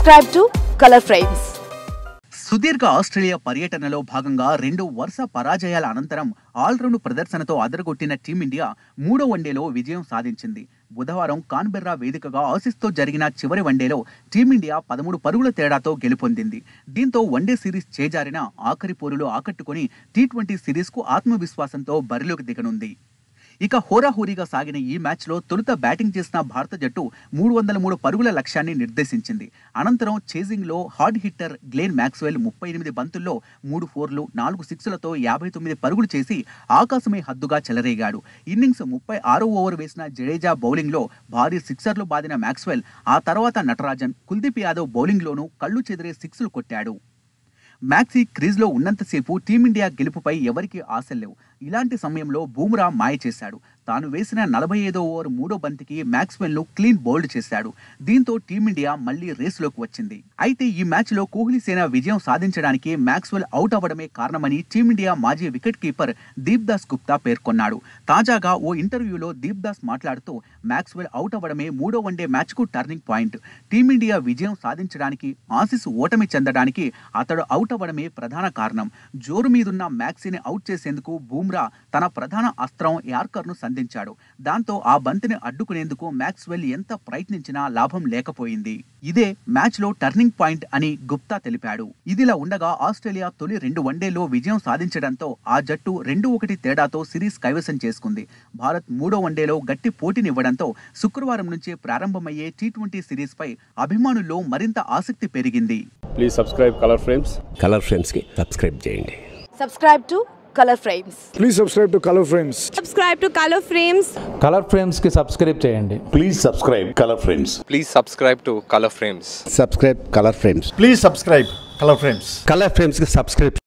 Subscribe to Color Frames. సుదీర్ఘ Australia పర్యటనలో భాగంగా రెండు వరుస పరాజయాల అనంతరం ఆల్రౌండ్ ప్రదర్శనతో అదరగొట్టిన టీమిండియా మూడో వన్డేలో విజయం సాధించింది బుధవారం కాన్బెర్రా వేదికగా ఆసీస్తో జరిగిన చివరి వన్డేలో టీమిండియా పదమూడు పరుగుల తేడాతో గెలుపొందింది దీంతో వన్డే సిరీస్ చేజారిన ఆఖరి పోరులో ఆకట్టుకుని టీ ట్వంటీ సిరీస్కు ఆత్మవిశ్వాసంతో బరిలోకి దిగనుంది ఇక హోరాహోరీగా సాగిన ఈ మ్యాచ్లో తొలుత బ్యాటింగ్ చేసిన భారత జట్టు మూడు వందల మూడు పరుగుల లక్ష్యాన్ని నిర్దేశించింది అనంతరం చేజింగ్లో హార్డ్ హిట్టర్ గ్లేన్ మ్యాక్స్వెల్ ముప్పై ఎనిమిది బంతుల్లో మూడు ఫోర్లు నాలుగు సిక్స్లతో యాభై తొమ్మిది పరుగులు చేసి ఆకాశమే హద్దుగా చెలరేగాడు ఇన్నింగ్స్ ముప్పై ఆరో ఓవర్ వేసిన జడేజా బౌలింగ్లో భారీ సిక్సర్లు బాదిన మ్యాక్స్వెల్ ఆ తర్వాత నటరాజన్ కుల్దీప్ యాదవ్ బౌలింగ్లోనూ కళ్ళు చెదిరే సిక్స్లు కొట్టాడు మ్యాక్సీ క్రీజ్లో ఉన్నంతసేపు టీమిండియా గెలుపుపై ఎవరికీ ఆశలేవు ఇలాంటి సమయంలో బూమ్రా మాయ చేశాడు తాను వేసిన నలభై ఐదో ఓవర్ మూడో బంతికి మ్యాక్స్వెల్ను క్లీన్ బౌల్డ్ చేశాడు దీంతో టీమిండియా మళ్లీ రేసులోకి వచ్చింది అయితే ఈ మ్యాచ్లో కోహ్లీ సేన విజయం సాధించడానికి మ్యాక్స్వెల్ అవుట్ అవ్వడమే కారణమని టీమిండియా మాజీ wicket keeper Deep Dasgupta పేర్కొన్నాడు తాజాగా ఓ ఇంటర్వ్యూలో దీప్ దాస్ మాట్లాడుతూ మ్యాక్స్వెల్ అవుట్ అవ్వడమే మూడో వన్డే మ్యాచ్కు టర్నింగ్ పాయింట్ టీమిండియా విజయం సాధించడానికి ఆసీస్ ఓటమి చెందడానికి అతడు అవుట్ అవ్వడమే ప్రధాన కారణం జోరు మీదున్న మ్యాక్సీని అవుట్ చేసేందుకు బూమ్రా తన ప్రధాన అస్త్రం యార్కర్ను సంధించాడు దాంతో ఆ బంతిని అడ్డుకునేందుకు మ్యాక్స్వెల్ ఎంత ప్రయత్నించినా లాభం లేకపోయింది ఇదే మ్యాచ్లో టర్నింగ్ పాయింట్ అని గుప్తా తెలిపాడు ఇదిలా ఉండగా ఆస్ట్రేలియా తొలి రెండు వన్డేలో విజయం సాధించడంతో ఆ జట్టు రెండు ఒకటి తేడాతో సిరీస్ కైవసం చేసుకుంది భారత్ మూడో వన్డేలో గట్టి పోటీనివ్వడంతో శుక్రవారం నుంచే ప్రారంభమయ్యే టీ ట్వంటీ సిరీస్పై అభిమానుల్లో మరింత ఆసక్తి పెరిగింది please subscribe Color Frames Color ఫ్రేమ్స్కి సబ్స్క్రైబ్ చేయండి Subscribe to Color Frames. Please subscribe to Color Frames. subscribe to Color Frames Color ఫ్రేమ్స్కి సబ్స్క్రైబ్ చేయండి Please subscribe Color Frames. Please subscribe to Color Frames. Subscribe Color Frames Please subscribe Color Frames. Color ఫ్రేమ్స్కి subscribe